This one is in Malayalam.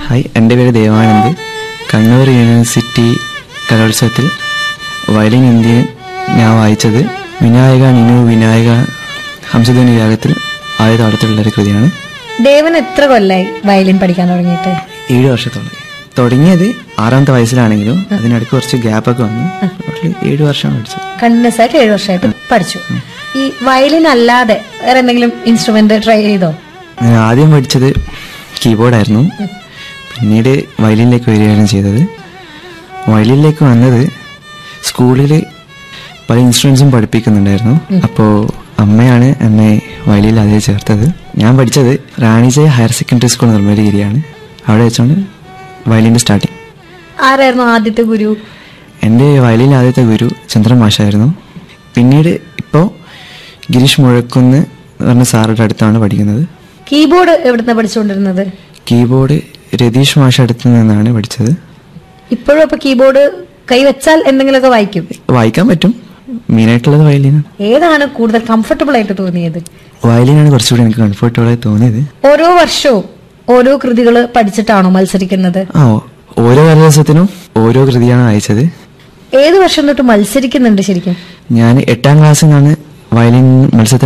ഹായ് എൻ്റെ പേര് ദേവാനന്ദ് കണ്ണൂർ യൂണിവേഴ്സിറ്റി കലോത്സവത്തിൽ വയലിൻ ഇന്ത്യൻ ഞാൻ വായിച്ചത് വിനായക നിനു വിനായക ഹംസധ്വനി രാഗത്തിൽ ആദ്യ താളത്തിലുള്ള ഒരു കൃതിയാണ് ദേവൻ എത്ര കൊല്ലായി വയലിൻ പഠിക്കാൻ തുടങ്ങിയിട്ട് ഏഴ് വർഷത്തോളം തുടങ്ങിയത് ആറാമത്തെ വയസ്സിലാണെങ്കിലും അതിനിടയ്ക്ക് കുറച്ച് ഗ്യാപ്പൊക്കെ വന്നു ടോട്ടലി ഏഴ് വർഷമാണ് പഠിച്ചത് കണ്ടിന്യൂസ് ആയിട്ട് ഏഴു വർഷമായിട്ട് പഠിച്ചു ഈ വയലിൻ അല്ലാതെ വേറെ എന്തെങ്കിലും ഇൻസ്ട്രുമെന്റ് ട്രൈ ചെയ്തോ ഞാൻ ആദ്യം പഠിച്ചത് കീബോർഡായിരുന്നു പിന്നീട് വയലിനിലേക്ക് വരികയാണ് ചെയ്തത് വയലിനിലേക്ക് വന്നത് സ്കൂളിൽ പല ഇൻസ്ട്രുമെൻസും പഠിപ്പിക്കുന്നുണ്ടായിരുന്നു അപ്പോൾ അമ്മയാണ് എന്നെ വയലിൽ അതേ ചേർത്തത് ഞാൻ പഠിച്ചത് റാണിജയ ഹയർ സെക്കൻഡറി സ്കൂൾ നിർമ്മലഗിരിയാണ് അവിടെ വെച്ചാണ് വയലിൻ്റെ സ്റ്റാർട്ടിങ് ആരായിരുന്നു ആദ്യത്തെ ഗുരു എൻ്റെ വയലിൻ ആദ്യത്തെ ഗുരു ചന്ദ്രൻ മാഷായിരുന്നു പിന്നീട് ഇപ്പോൾ ഗിരീഷ് മുഴക്കുന്ന് പറഞ്ഞ സാറുടെ അടുത്താണ് പഠിക്കുന്നത് കീബോർഡ് എവിടുന്ന പഠിച്ചുകൊണ്ടിരുന്നത് കീബോർഡ് രതീഷ് മാഷ അടുത്ത് നിന്നാണ് പഠിച്ചത് ഇപ്പോഴും അപ്പൊ കീബോർഡ് കൈവച്ചാൽ എന്തെങ്കിലുമൊക്കെ വായിക്കും വായിക്കാൻ പറ്റും മെയിനായിട്ടുള്ളത് വയലിനാണ് ഏതാണ് കൂടുതൽ കംഫർട്ടബിൾ ആയിട്ട് തോന്നിയത് വയലിനാണ് കുറച്ചുകൂടി എനിക്ക് കംഫർട്ടബിളായി തോന്നിയത് ഓരോ വർഷവും ഓരോ കൃതികൾ പഠിച്ചിട്ടാണോ മത്സരിക്കുന്നത് ആ ഓരോ കലോത്സവത്തിനും ഓരോ കൃതിയാണ് വായിച്ചത് ഏത് വർഷം തൊട്ട് മത്സരിക്കുന്നുണ്ട് ശരിക്കും ഞാൻ എട്ടാം ക്ലാസ്സിൽ നിന്നാണ് വയലിൻ മത്സരത്തിൽ